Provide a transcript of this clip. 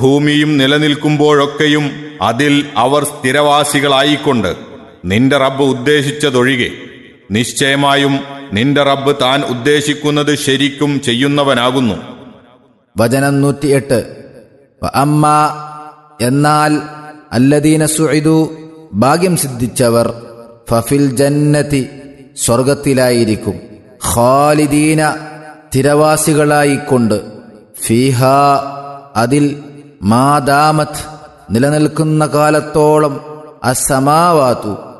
ഭൂമിയും നിലനിൽക്കുമ്പോഴൊക്കെയും അതിൽ അവർ സ്ഥിരവാസികളായിക്കൊണ്ട് നിന്റെ റബ്ബ് ഉദ്ദേശിച്ചതൊഴികെ നിശ്ചയമായും നിന്റെ റബ്ബ് താൻ ഉദ്ദേശിക്കുന്നത് ശരിക്കും ചെയ്യുന്നവനാകുന്നു വചനം നൂറ്റിയെട്ട് അമ്മ എന്നാൽ അല്ലദീന സുഇദു ഭാഗ്യം സിദ്ധിച്ചവർ ഫഫിൽ ജന്നതി സ്വർഗത്തിലായിരിക്കും ഖാലിദീന സ്ഥിരവാസികളായിക്കൊണ്ട് ഫീഹ അതിൽ മാദാമത്ത് നിലനിൽക്കുന്ന കാലത്തോളം അസമാവാത്തു